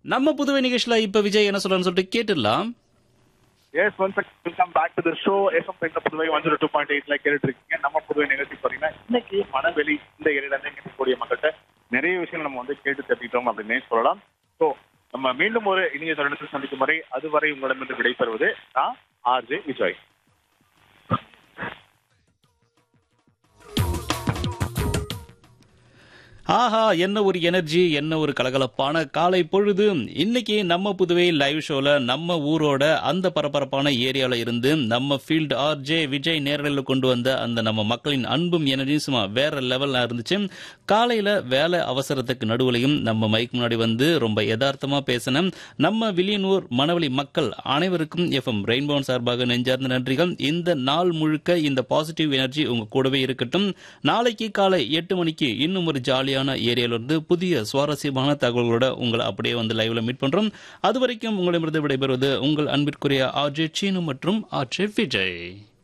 நம்ம புதுவை நிகழ்ச்சியில இப்ப விஜய் என்ன சொல்றான்னு சொல்லிட்டு கேட்டுடலாம் yes once welcome back to the show FM பெண்ண Puduvai one zero two point எயிட்ல கேட்டுட்டு இருக்கீங்க நம்ம புதுவை நிகழ்ச்சி பாத்தீங்கன்னா இன்னைக்கு மனவெளி இந்த ஏரியால இருந்து இருக்கக்கூடிய மக்கள்கிட்ட நிறைய விஷயங்கள் நம்ம வந்து கேட்டு தெரிவித்தோம் அப்படின்னே சொல்லலாம் ஸோ நம்ம மீண்டும் ஒரு இனிய தருணத்தில் சந்திக்கும் வரை அதுவரை உங்களிடமிருந்து விடைபெறுவது நான் ஆர்ஜே விஜய் ஆஹா என்ன ஒரு எனர்ஜி என்ன ஒரு கலகலப்பான காலை பொழுது இன்னைக்கு நம்ம புதுவை லைவ் ஷோல நம்ம ஊரோட அந்த பரபரப்பான ஏரியால இருந்து நம்ம ஃபீல்டு ஆர்ஜே விஜய் நேரலையில் கொண்டு வந்த அந்த நம்ம மக்களின் அன்பும் எனர்ஜியும் சும்மா வேற லெவல்ல இருந்துச்சு காலையில வேலை அவசரத்துக்கு நடுவுலையும் நம்ம மைக் முன்னாடி வந்து ரொம்ப யதார்த்தமா பேசின நம்ம வில்லியனூர் மணவெளி மக்கள் அனைவருக்கும் எஃப்எம் ரெயின்போன் சார்பாக நெஞ்சார்ந்த நன்றிகள் இந்த நாள் முழுக்க இந்த பாசிட்டிவ் எனர்ஜி உங்க கூடவே இருக்கட்டும் நாளைக்கு காலை எட்டு மணிக்கு இன்னும் ஒரு ஜாலியான ஏரியால இருந்து புதிய சுவாரஸ்யமான தகவல்களோட உங்களை அப்படியே வந்து லைவ்ல மீட் பண்றோம் அது வரைக்கும் உங்களிடமிருந்து விடைபெறுவது உங்கள் அன்பிற்குரிய ஆர்ஜே சீனு மற்றும் ஆர்ஜே விஜய்